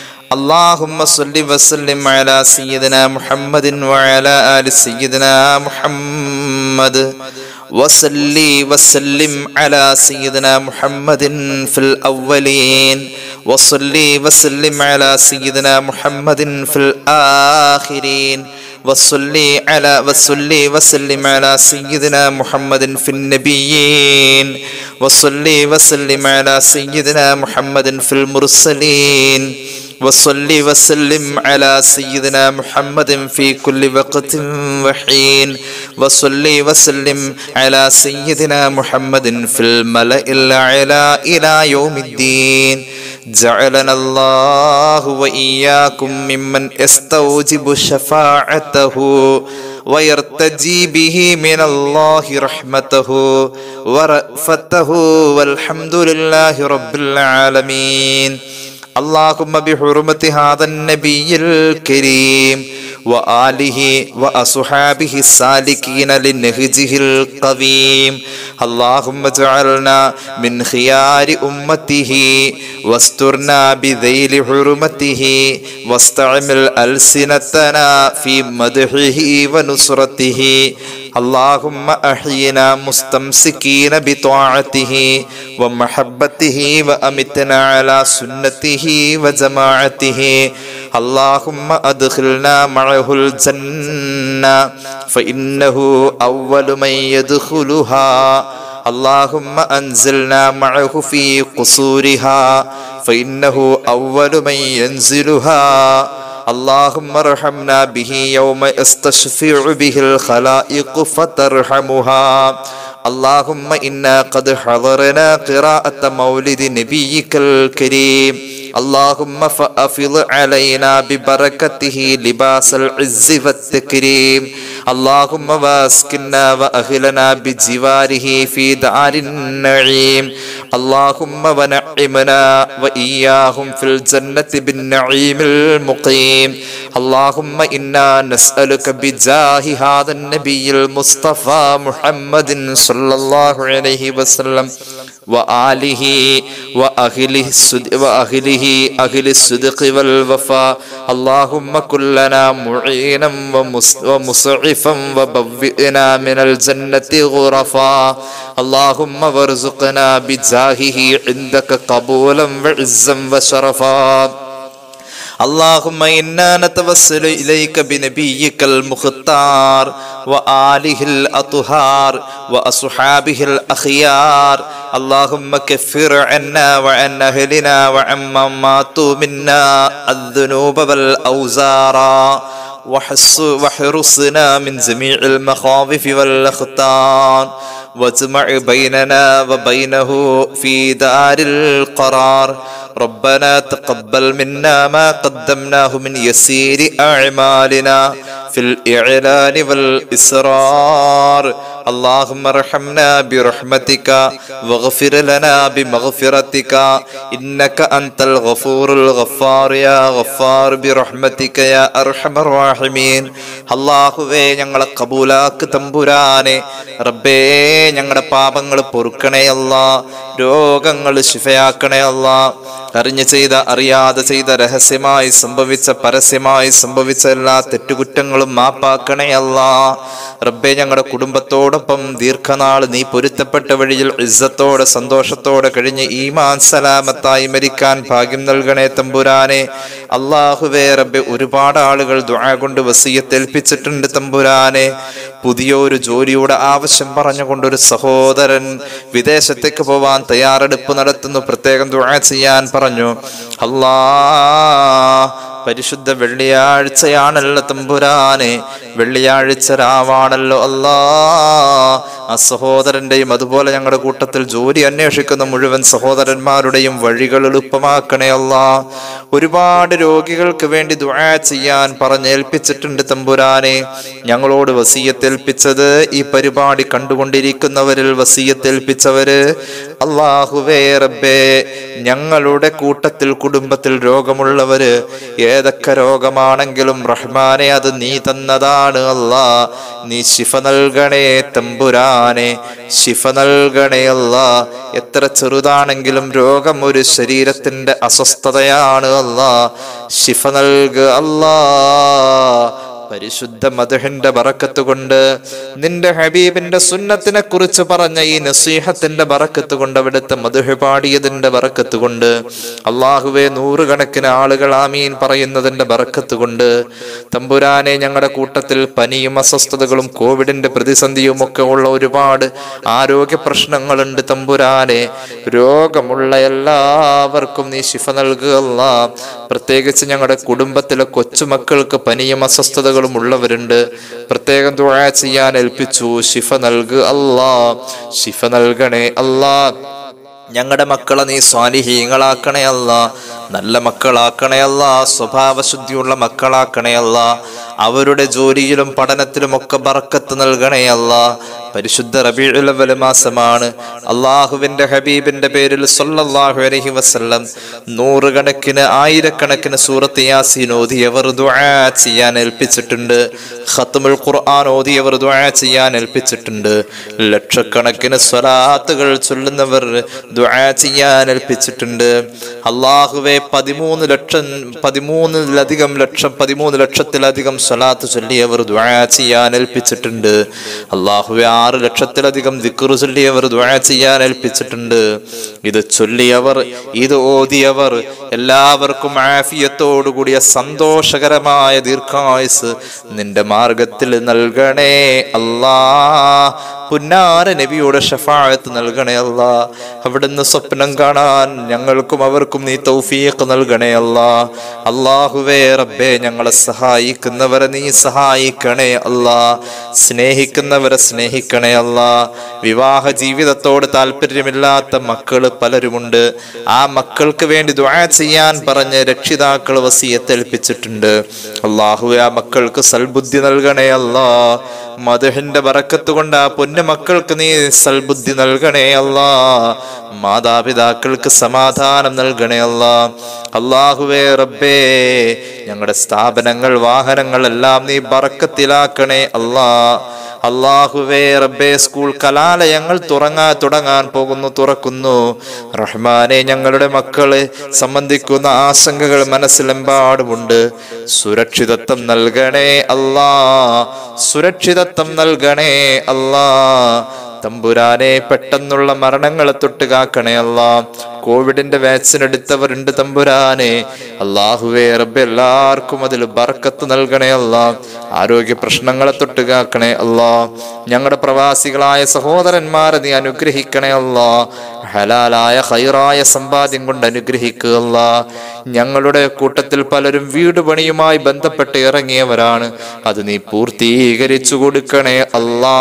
اللهم صل وسلم على سيدنا محمد وعلى آل سيدنا محمد وصلي وسلم على سيدنا محمد في الأولين وصلي وسلم على سيدنا محمد في الآخرين وصلي على وصلي وسلم على سيدنا محمد في النبيين وصلي وسلم على سيدنا محمد في المرسلين وصلي وسلم على سيدنا محمد في كل وقت وحين وصلي وسلم على سيدنا محمد في الملأ الأعلى إلى يوم الدين جعلنا الله وإياكم ممن يستوجب شفاعته ويرتجي به من الله رحمته ورأفته والحمد لله رب العالمين اللهم بحرمة هذا النبي الكريم وآله وأصحابه السالكين لنهجه القويم اللهم اجعلنا من خيار أمته واسترنا بذيل حرمته واستعمل ألسنتنا في مدحه ونصرته اللهم أحينا مستمسكين بطاعته ومحبته وأمتنا على سنته وجماعته اللهم أدخلنا معه الجنة فإنه أول من يدخلها اللهم أنزلنا معه في قصورها فإنه أول من ينزلها اللهم ارحمنا به يوم يستشفع به الخلائق فترحمها اللهم إنا قد حضرنا قراءة مولد نبيك الكريم اللهم فأفض علينا ببركته لباس العز والتكريم اللهم واسكنا وأهلنا بجواره في دار النعيم اللهم ونعمنا وإياهم في الجنة بالنعيم المقيم اللهم إنا نسألك بجاه هذا النبي المصطفى محمد صلى الله عليه وسلم وآله وأهله الصدق وأهله أهل الصدق والوفاء اللهم كن لنا معينا ومس- ومسعفا وبوئنا من الجنة غرفا اللهم وارزقنا بجاهه عندك قبولا وعزا وشرفا اللهم إنا نتوسل إليك بنبيك المختار وآله الأطهار وأصحابه الأخيار اللهم كفر عنا وعن أهلنا وعمن ماتوا منا الذنوب والأوزار وحس وحرصنا من جميع المخاوف والأخطار واجمع بيننا وبينه في دار القرار ربنا تقبل منا ما قدمناه من يسير أعمالنا في الإعلان والإسرار اللهم ارحمنا برحمتك واغفر لنا بمغفرتك إنك أنت الغفور الغفار يا غفار برحمتك يا أرحم الراحمين അള്ളാഹുവേ ഞങ്ങളെ കബൂലാക്ക് തമ്പുരാനെ റബ്ബേ ഞങ്ങളുടെ പാപങ്ങൾ പൊറുക്കണേ അല്ല രോഗങ്ങൾ ശിഫയാക്കണേ അല്ല അറിഞ്ഞു ചെയ്ത അറിയാതെ ചെയ്ത രഹസ്യമായി സംഭവിച്ച പരസ്യമായി സംഭവിച്ച എല്ലാ തെറ്റുകുറ്റങ്ങളും മാപ്പാക്കണേ അല്ല റബ്ബെ ഞങ്ങളുടെ കുടുംബത്തോടൊപ്പം ദീർഘനാൾ നീ പൊരുത്തപ്പെട്ട വഴിയിൽ ഇസ്സത്തോടെ സന്തോഷത്തോടെ കഴിഞ്ഞ് ഈമാൻ സലാമത്തായി മരിക്കാൻ ഭാഗ്യം നൽകണേ തമ്പുരാനെ അള്ളാഹുവേ റബ്ബെ ഒരുപാട് ആളുകൾ ദുആ കൊണ്ട് വസീയത്തേൽപ്പിച്ചിട്ടുണ്ട് തമ്പുരാനെ പുതിയൊരു ജോലിയുടെ ആവശ്യം പറഞ്ഞുകൊണ്ടൊരു സഹോദരൻ വിദേശത്തേക്ക് പോവാൻ തയ്യാറെടുപ്പ് നടത്തുന്നു പ്രത്യേകം ദുആ ചെയ്യാൻ പറഞ്ഞു അല്ലാ പരിശുദ്ധ വെള്ളിയാഴ്ചയാണല്ലോ തമ്പുരാനെ വെള്ളിയാഴ്ച രാവാണല്ലോ അല്ലാ ആ സഹോദരന്റെയും അതുപോലെ ഞങ്ങളുടെ കൂട്ടത്തിൽ ജോലി അന്വേഷിക്കുന്ന മുഴുവൻ സഹോദരന്മാരുടെയും വഴികൾ എളുപ്പമാക്കണേ അല്ല ഒരുപാട് രോഗികൾക്ക് വേണ്ടി ദുആ ചെയ്യാൻ പറഞ്ഞേൽപ്പിച്ചിട്ടുണ്ട് തമ്പുരാനെ ഞങ്ങളോട് വസീയത്തേൽപ്പിച്ചത് ഈ പരിപാടി കണ്ടുകൊണ്ടിരിക്കുന്നവരിൽ വസീയത്തേൽപ്പിച്ചവര് അള്ളാഹുവേ റബ്ബേ ഞങ്ങളുടെ കൂട്ടത്തിൽ കുടുംബത്തിൽ രോഗമുള്ളവര് ഏതൊക്കെ രോഗമാണെങ്കിലും റഹ്മാനെ അത് നീ തന്നതാണ് അല്ലാ നീ ശിഫ നൽകണേ തമ്പുരാനെ ശിഫ നൽകണേ അല്ല എത്ര ചെറുതാണെങ്കിലും രോഗം ഒരു ശരീരത്തിന്റെ അസ്വസ്ഥതയാണ് അല്ല ശിഫ നൽക അല്ലാ പരിശുദ്ധ മധുഹിന്റെ ബറക്കത്ത് കൊണ്ട് നിന്റെ ഹബീബിന്റെ സുന്നത്തിനെ കുറിച്ച് പറഞ്ഞ ഈ നസീഹത്തിന്റെ ബറക്കത്ത് കൊണ്ട് അവിടുത്തെ മധുഹ പാടിയതിന്റെ ബറക്കത്ത് കൊണ്ട് അള്ളാഹുവെ നൂറുകണക്കിന് ആളുകൾ ആമീൻ പറയുന്നതിന്റെ ബറക്കത്ത് കൊണ്ട് തമ്പുരാനെ ഞങ്ങളുടെ കൂട്ടത്തിൽ പനിയും അസ്വസ്ഥതകളും കോവിഡിന്റെ പ്രതിസന്ധിയും ഒക്കെ ഉള്ള ഒരുപാട് ആരോഗ്യ പ്രശ്നങ്ങളുണ്ട് തമ്പുരാനെ രോഗമുള്ള എല്ലാവർക്കും നീ ശിഫ നൽകുക അല്ലാ. പ്രത്യേകിച്ച് ഞങ്ങളുടെ കുടുംബത്തിലെ കൊച്ചുമക്കൾക്ക് പനിയും അസ്വസ്ഥതകളും ഉള്ളവരുണ്ട് പ്രത്യേകം ദുആ ചെയ്യാൻ ഏൽപ്പിച്ചു ശിഫ നൽകുക അല്ലാ ശിഫ നൽകണേ അല്ലാ ഞങ്ങളുടെ മക്കളെ നീ സ്വാലിഹീങ്ങളാക്കണേ അല്ല നല്ല മക്കളാക്കണേ അല്ല സ്വഭാവശുദ്ധിയുള്ള മക്കളാക്കണേ അല്ല അവരുടെ ജോലിയിലും പഠനത്തിലും ഒക്കെ ബറക്കത്ത് നൽകണേ അല്ല പരിശുദ്ധ റബീഉൽ അവ്വൽ മാസമാണ് അള്ളാഹുവിന്റെ ഹബീബിന്റെ പേരിൽ സല്ലല്ലാഹു അലൈഹി വസല്ലം നൂറുകണക്കിന് ആയിരക്കണക്കിന് സൂറത്ത് യാസീൻ ഓതിയവർ ദുആ ചെയ്യാൻ ഏൽപ്പിച്ചിട്ടുണ്ട് ഖത്മുൽ ഖുർആൻ ഓതിയവർ ദുആ ചെയ്യാൻ ഏൽപ്പിച്ചിട്ടുണ്ട് ലക്ഷക്കണക്കിന് സ്വലാത്തുകൾ ചൊല്ലുന്നവർ ദുആ ചെയ്യാൻ ഏൽപ്പിച്ചിട്ടുണ്ട് അള്ളാഹുവെ പതിമൂന്ന് ലക്ഷം പതിമൂന്നിലധികം ലക്ഷം പതിമൂന്ന് ലക്ഷത്തിലധികം സ്വലാത്ത് ചൊല്ലിയവർ ദുആ ചെയ്യാൻ ഏൽപ്പിച്ചിട്ടുണ്ട് അള്ളാഹുവെ ആറ് ലക്ഷത്തിലധികം ദിക്റ് ചൊല്ലിയവർ ദുആ ചെയ്യാൻ ഏൽപ്പിച്ചിട്ടുണ്ട് ഇത് ചൊല്ലിയവർ ഇത് ഓതിയവർ എല്ലാവർക്കും ആഫിയത്തോടുകൂടിയ സന്തോഷകരമായ ദീർഘായുസ് നിന്റെ മാർഗത്തിൽ നൽകണേ അല്ലാ പുന്നാര നബിയുടെ ഷഫാഴത്ത് നൽകണേ അല്ല അവിടുന്ന് സ്വപ്നം കാണാൻ ഞങ്ങൾക്കും അവർക്കും നീ തൗഫീഖ് നൽകണേ അല്ല അള്ളാഹുവേ റബ്ബേ ഞങ്ങളെ സഹായിക്കുന്നവരെ നീ സഹായിക്കണേ അല്ല സ്നേഹിക്കുന്നവരെ സ്നേഹിക്കണേ അല്ല വിവാഹ ജീവിതത്തോട് താല്പര്യമില്ലാത്ത മക്കള് പലരുമുണ്ട് ആ മക്കൾക്ക് വേണ്ടി ദുആ ചെയ്യാൻ പറഞ്ഞ് രക്ഷിതാക്കൾ വസീയത്തേൽപ്പിച്ചിട്ടുണ്ട് അള്ളാഹുവെ ആ മക്കൾക്ക് സൽബുദ്ധി നൽകണേ അല്ലാ മധുഹിന്റെ ബറക്കത്ത് കൊണ്ട് ആ പൊന്നു മക്കൾക്ക് നീ സൽബുദ്ധി നൽകണേ അല്ലാ മാതാപിതാക്കൾക്ക് സമാധാനം നൽകണേ അല്ലാ അള്ളാഹുവേ റബ്ബേ ഞങ്ങളുടെ സ്ഥാപനങ്ങൾ വാഹനങ്ങൾ എല്ലാം നീ ബറക്കത്തിലാക്കണേ അല്ലാ അള്ളാഹുവേ റബ്ബേ സ്കൂൾ കലാലയങ്ങൾ തുറങ്ങാ തുടങ്ങാൻ പോകുന്നു തുറക്കുന്നു റഹ്മാനെ ഞങ്ങളുടെ മക്കളെ സംബന്ധിക്കുന്ന ആശങ്കകൾ മനസ്സിലെമ്പാടുമുണ്ട് സുരക്ഷിതത്വം നൽകണേ അല്ലാ സുരക്ഷിതത്വം നൽകണേ അല്ലാ തമ്പുരാനെ പെട്ടെന്നുള്ള മരണങ്ങളെ തൊട്ട് കാക്കണേ അല്ലാ കോവിഡിന്റെ വാക്സിൻ എടുത്തവരുണ്ട് തമ്പുരാനെ അള്ളാഹുവേ റബ്ബെ എല്ലാവർക്കും അതിൽ ബർക്കത്ത് നൽകണേ അല്ലാ ആരോഗ്യ പ്രശ്നങ്ങളെ തൊട്ട് കാക്കണേ അല്ലാ ഞങ്ങളുടെ പ്രവാസികളായ സഹോദരന്മാരെ നീ അനുഗ്രഹിക്കണേ അല്ലാ ഹലാലായ ഹൈറായ സമ്പാദ്യം കൊണ്ട് അനുഗ്രഹിക്കുക അല്ലാ ഞങ്ങളുടെ കൂട്ടത്തിൽ പലരും വീട് പണിയുമായി ബന്ധപ്പെട്ട് ഇറങ്ങിയവരാണ് അത് നീ പൂർത്തീകരിച്ചു കൊടുക്കണേ അല്ലാ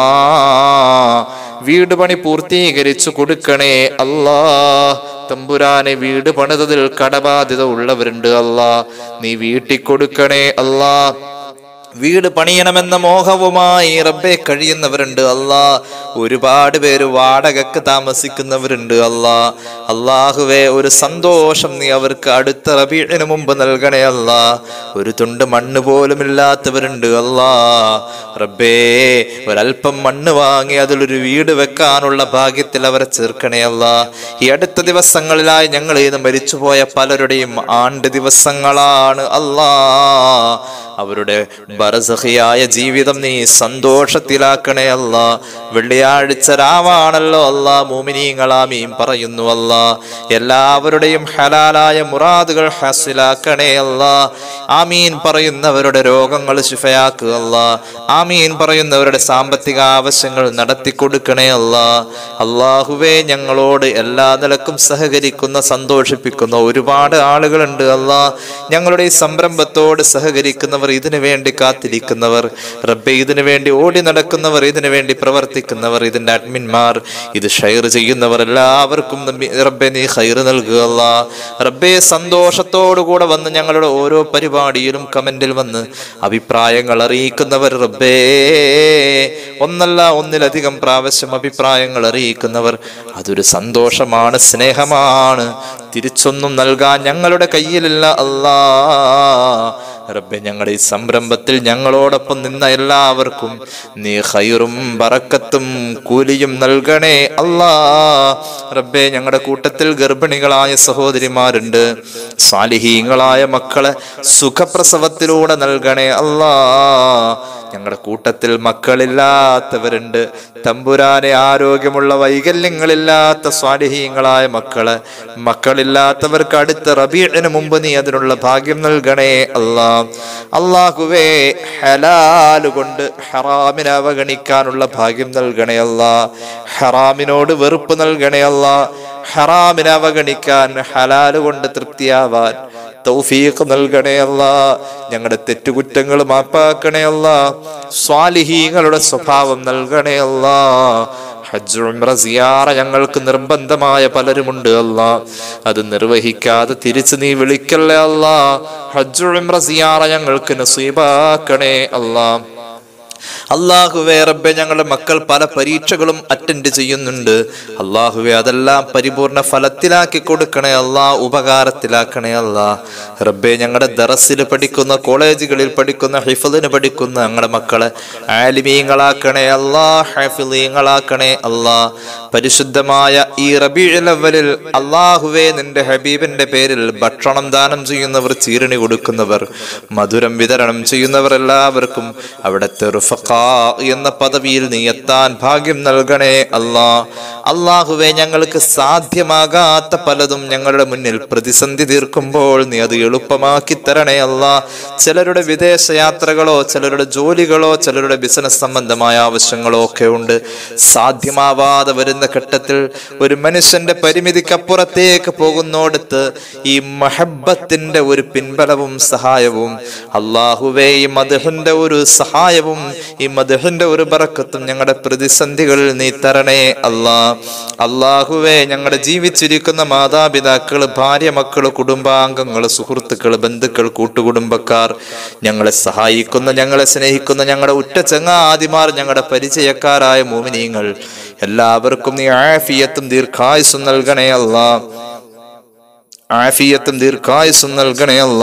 വീട് പണി പൂർത്തീകരിച്ചു കൊടുക്കണേ അല്ലാ തമ്പുരാനെ വീട് പണിതതിൽ കടബാധ്യത ഉള്ളവരുണ്ട് അല്ലാ നീ വീട്ടിൽ കൊടുക്കണേ അല്ലാ വീട് പണിയണമെന്ന മോഹവുമായി റബ്ബെ കഴിയുന്നവരുണ്ട് അല്ലാ ഒരുപാട് പേര് വാടകക്ക് താമസിക്കുന്നവരുണ്ട് അല്ലാ അള്ളാഹുവെ ഒരു സന്തോഷം നീ അവർക്ക് അടുത്ത റബീഴിന് മുമ്പ് നൽകണേ അല്ലാ ഒരു തുണ്ട് മണ്ണ് പോലും ഇല്ലാത്തവരുണ്ട് അല്ലാ റബ്ബേ ഒരല്പം മണ്ണ് വാങ്ങി അതിലൊരു വീട് വെക്കാനുള്ള ഭാഗ്യത്തിൽ അവരെ ചേർക്കണേ അല്ലാ ഈ അടുത്ത ദിവസങ്ങളിലായി ഞങ്ങൾ ഇന്ന് മരിച്ചുപോയ പലരുടെയും ആണ്ട് ദിവസങ്ങളാണ് അല്ലാ അവരുടെ ബറസഹിയായ ജീവിതം നീ സന്തോഷത്തിലാക്കണേ അല്ല വെള്ളിയാഴ്ച രാവാണല്ലോ അല്ല മോമിനീങ്ങളാമീം പറയുന്നു അല്ല എല്ലാവരുടെയും ഹലാലായ മുറാദുകൾ ഹസിലാക്കണേ അല്ല ആമീൻ പറയുന്നവരുടെ രോഗങ്ങൾ ശിഫയാക്കുക അല്ല ആമീൻ പറയുന്നവരുടെ സാമ്പത്തിക ആവശ്യങ്ങൾ നടത്തി കൊടുക്കണേ അല്ല അള്ളാഹുവേ ഞങ്ങളോട് എല്ലാ നിലക്കും സഹകരിക്കുന്ന സന്തോഷിപ്പിക്കുന്ന ഒരുപാട് ആളുകളുണ്ട് അല്ല ഞങ്ങളുടെ ഈ സംരംഭത്തോട് സഹകരിക്കുന്നവർ ഇതിനു വേണ്ടി കാത്തിരിക്കുന്നവർ റബ്ബെ ഇതിനു വേണ്ടി ഓടി നടക്കുന്നവർ ഇതിനു വേണ്ടി പ്രവർത്തിക്കുന്നവർ ഇതിന്റെ അഡ്മിന്മാർ ഇത് ഷെയർ ചെയ്യുന്നവർ എല്ലാവർക്കും നബി- റബ്ബെ നീ ഹൈർ നൽകുക അല്ലാ. റബ്ബെ സന്തോഷത്തോടു കൂടെ വന്ന് ഞങ്ങളുടെ ഓരോ പരിപാടിയിലും കമന്റിൽ വന്ന് അഭിപ്രായങ്ങൾ അറിയിക്കുന്നവർ റബ്ബേ ഒന്നല്ല ഒന്നിലധികം പ്രാവശ്യം അഭിപ്രായങ്ങൾ അറിയിക്കുന്നവർ അതൊരു സന്തോഷമാണ് സ്നേഹമാണ് തിരിച്ചൊന്നും നൽകാൻ ഞങ്ങളുടെ കയ്യിലില്ല അല്ലാ റബ്ബെ ഞങ്ങളുടെ ഈ സംരംഭത്തിൽ ഞങ്ങളോടൊപ്പം നിന്ന എല്ലാവർക്കും നീ ഹൈറും ബറക്കത്തും കൂലിയും നൽകണേ അല്ലാ റബ്ബെ ഞങ്ങളുടെ കൂട്ടത്തിൽ ഗർഭിണികളായ സഹോദരിമാരുണ്ട് സാലിഹീങ്ങളായ മക്കളെ സുഖപ്രസവത്തിലൂടെ നൽകണേ അല്ലാ ഞങ്ങളുടെ കൂട്ടത്തിൽ മക്കളില്ലാത്തവരുണ്ട് തമ്പുരാനെ ആരോഗ്യമുള്ള വൈകല്യങ്ങളില്ലാത്ത സ്വാലിഹീങ്ങളായ മക്കള് മക്കളില്ലാത്തവർക്ക് അടുത്ത റബീഴിന് മുമ്പ് നീ അതിനുള്ള ഭാഗ്യം നൽകണേ അല്ലാ അള്ളാഹുവേ ഹലാല് കൊണ്ട് ഹറാമിനെ അവഗണിക്കാനുള്ള ഭാഗ്യം നൽകണേ അല്ലാ ഹറാമിനോട് വെറുപ്പ് നൽകണേ അല്ലാ ഹറാമിനെ അവഗണിക്കാൻ ഹലാല് കൊണ്ട് തൃപ്തിയാവാൻ തൗഫീഖ് നൽകണേ അല്ല ഞങ്ങളുടെ തെറ്റുകുറ്റങ്ങൾ മാപ്പാക്കണേ അല്ല സ്വാലിഹീങ്ങളുടെ സ്വഭാവം നൽകണേ അല്ല ഹജ്ജ് ഉംറ സിയാറ ഞങ്ങൾക്ക് നിർബന്ധമായ പലരുമുണ്ട് അല്ല അത് നിർവഹിക്കാതെ തിരിച്ച് നീ വിളിക്കല്ലേ അല്ല ഹജ്ജ് ഉംറ സിയാറ ഞങ്ങൾക്ക് നസീബാക്കണേ അല്ലാ അള്ളാഹുവെ റബ്ബെ ഞങ്ങളുടെ മക്കൾ പല പരീക്ഷകളും അറ്റൻഡ് ചെയ്യുന്നുണ്ട് അള്ളാഹുവെ അതെല്ലാം പരിപൂർണ ഫലത്തിലാക്കി കൊടുക്കണേ അല്ലാ ഉപകാരത്തിലാക്കണേ അല്ലാ റബ്ബെ ഞങ്ങളുടെ ദറസിൽ പഠിക്കുന്ന കോളേജുകളിൽ പഠിക്കുന്ന ഹിഫലിന് പഠിക്കുന്ന ഞങ്ങളുടെ മക്കളെ ആലിമീങ്ങളാക്കണേ അല്ലാ ഹാഫിലീങ്ങളാക്കണേ അല്ലാ പരിശുദ്ധമായ ഈ റബീലവലിൽ അള്ളാഹുവെ നിന്റെ ഹബീബിന്റെ പേരിൽ ഭക്ഷണം ദാനം ചെയ്യുന്നവർ ചീരണി കൊടുക്കുന്നവർ മധുരം വിതരണം ചെയ്യുന്നവർ എല്ലാവർക്കും അവിടുത്തെ റുഫഖാ എന്ന പദവിയിൽ നീ എത്താൻ ഭാഗ്യം നൽകണേ അല്ലാ അള്ളാഹുവെ ഞങ്ങൾക്ക് സാധ്യമാകാത്ത പലതും ഞങ്ങളുടെ മുന്നിൽ പ്രതിസന്ധി തീർക്കുമ്പോൾ നീ അത് എളുപ്പമാക്കി തരണേ അല്ലാ ചിലരുടെ വിദേശ യാത്രകളോ ചിലരുടെ ജോലികളോ ചിലരുടെ ബിസിനസ് സംബന്ധമായ ആവശ്യങ്ങളോ ഒക്കെ ഉണ്ട് സാധ്യമാവാതെ വരുന്ന ഘട്ടത്തിൽ ഒരു മനുഷ്യന്റെ പരിമിതിക്കപ്പുറത്തേക്ക് പോകുന്നോടത്ത് ഈ മഹബത്തിന്റെ ഒരു പിൻബലവും സഹായവും അള്ളാഹുവേ ഈ മദഹിന്റെ ഒരു സഹായവും ഈ മദഹിന്റെ ഒരു ബറക്കത്തും ഞങ്ങളുടെ പ്രതിസന്ധികളിൽ നീ തരണേ അല്ലാ അള്ളാഹുവേ ഞങ്ങളുടെ ജീവിച്ചിരിക്കുന്ന മാതാപിതാക്കള് ഭാര്യ മക്കള് കുടുംബാംഗങ്ങള് സുഹൃത്തുക്കള് ബന്ധുക്കൾ കൂട്ടുകുടുംബക്കാർ ഞങ്ങളെ സഹായിക്കുന്ന ഞങ്ങളെ സ്നേഹിക്കുന്ന ഞങ്ങളുടെ ഉറ്റ ചങ്ങാതിമാർ ഞങ്ങളുടെ പരിചയക്കാരായ മോമിനിയങ്ങൾ എല്ലാവർക്കും നീ ആഫിയത്തും ദീർഘായുസും നൽകണേ അല്ലാ ആഫിയത്തും ദീർഘായുസും നൽകണേ അല്ല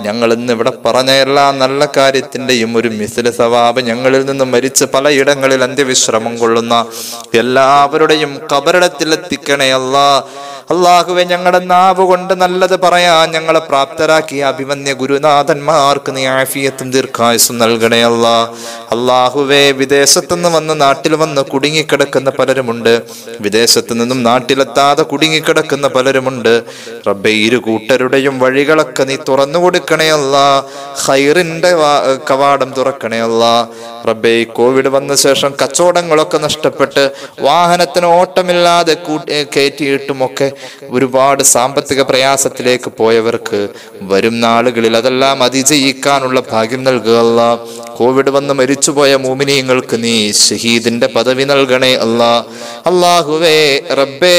ഞങ്ങൾ ഇന്ന് ഇവിടെ പറഞ്ഞ എല്ലാ നല്ല കാര്യത്തിന്റെയും ഒരു മിസില സവാബ് ഞങ്ങളിൽ നിന്ന് മരിച്ച് പലയിടങ്ങളിൽ അന്ത്യവിശ്രമം കൊള്ളുന്ന എല്ലാവരുടെയും കബറിടത്തിൽ എത്തിക്കണേ അല്ലാ അള്ളാഹുവെ ഞങ്ങളുടെ നാവ് കൊണ്ട് നല്ലത് പറയാൻ ഞങ്ങളെ പ്രാപ്തരാക്കിയ അഭിമന്യ ഗുരുനാഥന്മാർക്ക് നീ ആഫിയത്തും ദീർഘായുസും നൽകണേ അല്ലാ അള്ളാഹുവെ വിദേശത്തു നിന്ന് വന്ന് നാട്ടിൽ വന്ന് കുടുങ്ങിക്കിടക്കുന്ന പലരുമുണ്ട് വിദേശത്തു നിന്നും നാട്ടിലെത്താതെ കുടുങ്ങിക്കിടക്കുന്ന പലരുമുണ്ട് റബ്ബെ ഇരു കൂട്ടരുടെയും വഴികളൊക്കെ നീ തുറന്നു കൊടുക്കണേ അല്ലാ ഹൈറിന്റെ വാ- കവാടം തുറക്കണേ അല്ലാ റബ്ബെ ഈ കോവിഡ് വന്ന ശേഷം കച്ചവടങ്ങളൊക്കെ നഷ്ടപ്പെട്ട് വാഹനത്തിന് ഓട്ടമില്ലാതെ കൂ- ഏ, കയറ്റിയിട്ടുമൊക്കെ ഒരുപാട് സാമ്പത്തിക പ്രയാസത്തിലേക്ക് പോയവർക്ക് വരും നാളുകളിൽ അതെല്ലാം അതിജയിക്കാനുള്ള ഭാഗ്യം നൽകുക അല്ലാ കോവിഡ് വന്ന് മരിച്ചുപോയ മൂമിനീങ്ങൾക്ക് നീ ഷഹീദിന്റെ പദവി നൽകണേ അല്ലാ അള്ളാഹുവേ റബ്ബേ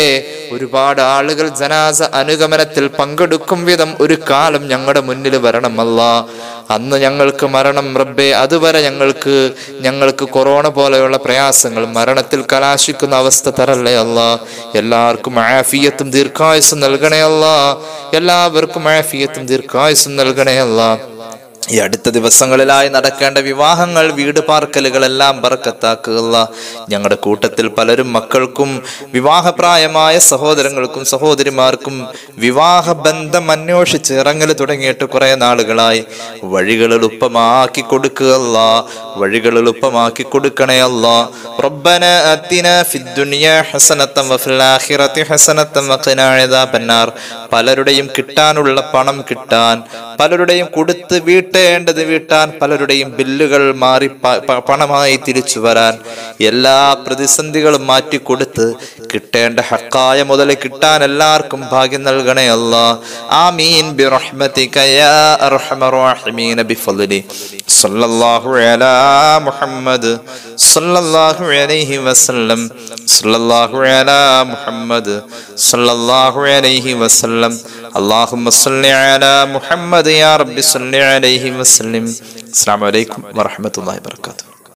ഒരുപാട് ആളുകൾ ജനാസ അനുഗമനത്തിൽ പങ്കെടുക്കും വിധം ഒരു കാലം ഞങ്ങളുടെ മുന്നിൽ വരണം അല്ലാ അന്ന് ഞങ്ങൾക്ക് മരണം റബ്ബേ അതുവരെ ഞങ്ങൾക്ക് ഞങ്ങൾക്ക് കൊറോണ പോലെയുള്ള പ്രയാസങ്ങൾ മരണത്തിൽ കലാശിക്കുന്ന അവസ്ഥ തരല്ലേ അല്ല എല്ലാവർക്കും ആഫിയത്തും ദീർഘായുസും നൽകണേ അല്ല എല്ലാവർക്കും ആഫിയത്തും ദീർഘായുസും നൽകണേ അല്ല ഈ അടുത്ത ദിവസങ്ങളിലായി നടക്കേണ്ട വിവാഹങ്ങൾ വീട് പാർക്കലുകളെല്ലാം ബർക്കത്താക്കുക ഞങ്ങളുടെ കൂട്ടത്തിൽ പലരും മക്കൾക്കും വിവാഹപ്രായമായ സഹോദരങ്ങൾക്കും സഹോദരിമാർക്കും വിവാഹ ബന്ധം അന്വേഷിച്ച് ഇറങ്ങൽ തുടങ്ങിയിട്ട് കുറെ നാളുകളായി വഴികൾ എളുപ്പമാക്കി കൊടുക്കുക വഴികൾ എളുപ്പമാക്കി കൊടുക്കണേ അല്ല റബ്ബന അത്തിന ഫിദ്ദുനിയ ഹസനത്തം വഫിൽ ആഖിറതി ഹസനത്തം വഖിനാ അദാബന്നാർ പലരുടെയും കിട്ടാനുള്ള പണം കിട്ടാൻ പലരുടെയും കൊടുത്ത് വീട്ടേണ്ടത് വീട്ടാൻ പലരുടെയും ബില്ലുകൾ മാറി പ- പ- പണമായി തിരിച്ചു വരാൻ എല്ലാ പ്രതിസന്ധികളും മാറ്റിക്കൊടുത്ത് കിട്ടേണ്ട ഹക്കായ മുതൽ കിട്ടാൻ എല്ലാവർക്കും ഭാഗ്യം നൽകണേ അല്ല ആമീൻ ബിറഹ്മതിക യാ അർഹമർ റഹീമീൻ ബിഫദ്ലി സല്ലല്ലാഹു അലാ മുഹമ്മദ് സല്ലല്ലാഹു അലൈഹി വസല്ലം സല്ലല്ലാഹു അലാ മുഹമ്മദ് സല്ലല്ലാഹു അലൈഹി വസല്ലം اللهم صل على محمد يا رب صل عليه وسلم السلام عليكم ورحمة الله وبركاته